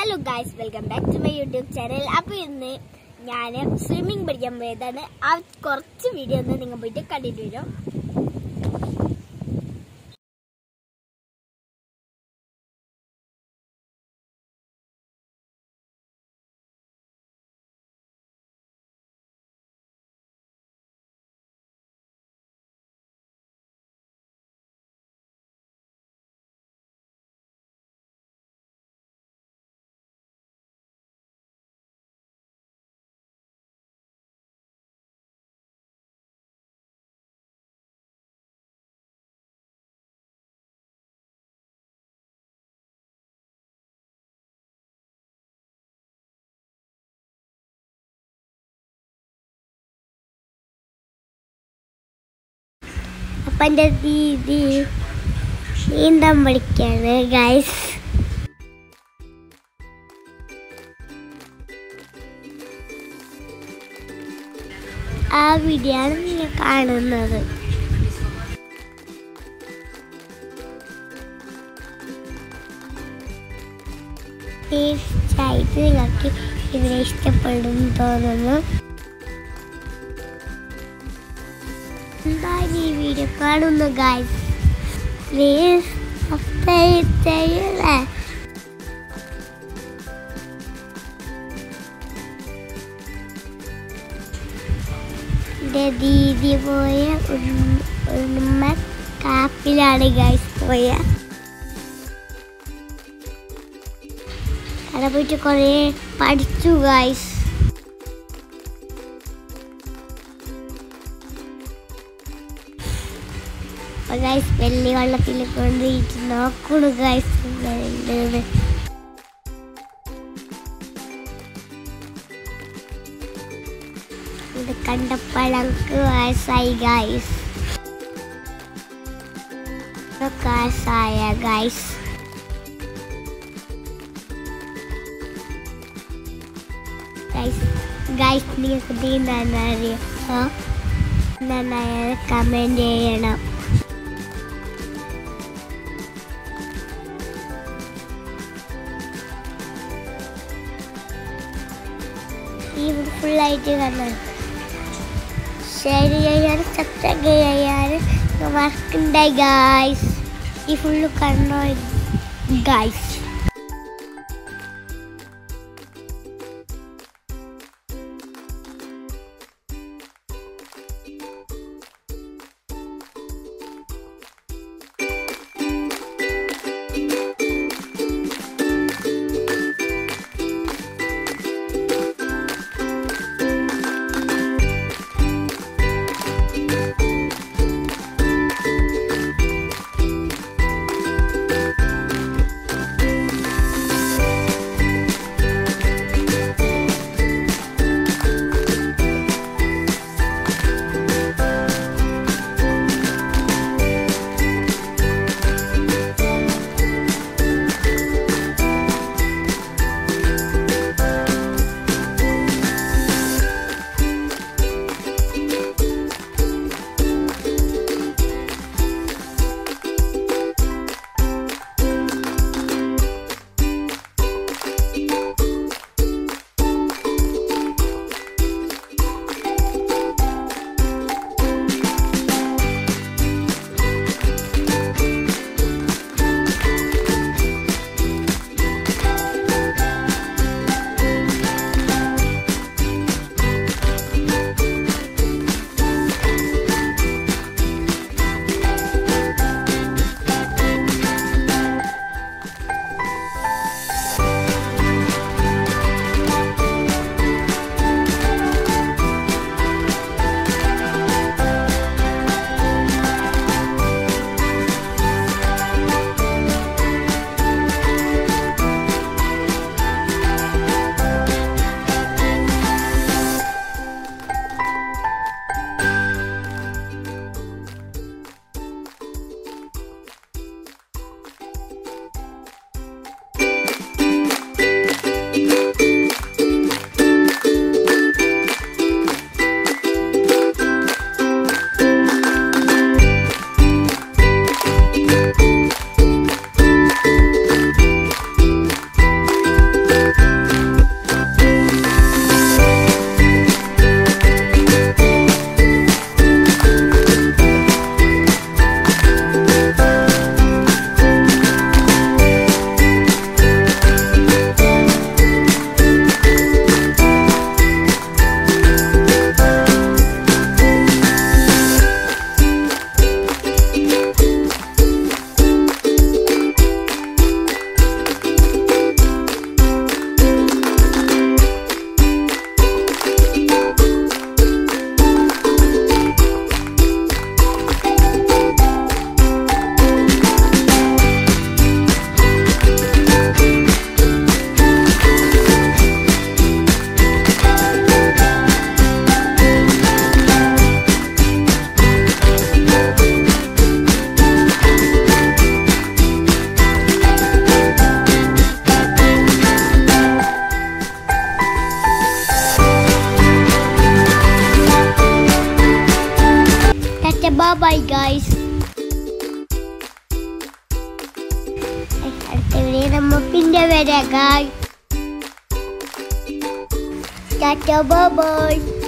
hello guys welcome back to my YouTube channel അപ്പോൾ ഇന്ന് ഞാൻ സ്വിമ്മിങ് പഠിക്കാൻ പോയതാണ് ആ കുറച്ച് വീഡിയോ ഒന്ന് നിങ്ങൾ പോയിട്ട് കണ്ടിട്ട് വരും അപ്പം എൻ്റെ ദീദി നീന്താൻ പഠിക്കാണ് ഗായ്സ് ആ വീഡിയോ ആണ് നിങ്ങൾ കാണുന്നത് തീർച്ചയായിട്ടും നിങ്ങൾക്ക് ഇതിനെ ഇഷ്ടപ്പെടും തോന്നുന്നു എന്തായാലും ഈ വീഡിയോ കാണുന്നു ഗായ്സ് പ്ലീസ് സബ്സ്ക്രൈബ് ചെയ്യണേ എൻ്റെ ദീദി പോയ ഉം- ഉമ്മ കാപ്പിലാണ് ഗായ്സ് പോയ അവിടെ പോയിട്ട് കുറേ പഠിച്ചു ഗായ്സ് അപ്പൊ ഗൈസ് വെള്ളി വെള്ളത്തിൽ കൊണ്ടുപോയിട്ട് നോക്കണു ഗൈസ് ഉണ്ടെന്ന് ഇത് കണ്ടപ്പോൾ ഞങ്ങൾക്ക് വയസ്സായി ഗൈസ് വയസ്സായ ഗൈസ് ഗൈസ് ഗൈസ് നിങ്ങൾക്ക് നീന്താൻ അറിയോ നന്നായാൽ കമൻറ്റ് ചെയ്യണം ഈ ഫുള്ളായിട്ട് കണ്ടു ഷെയർ ചെയ്യാൻ സബ്സ്ക്രൈബ് ചെയ്യാൻ മറക്കണ്ടായി ഗായ്സ് ഈ ഫുള്ള് കണ്ടോ ഗായ്സ് ടാറ്റ ബൈ ഗൈസ് അടുത്ത വീഡിയോ നമ്മ പിന്നെ വരാം ഗായ് ടാറ്റ ബൈ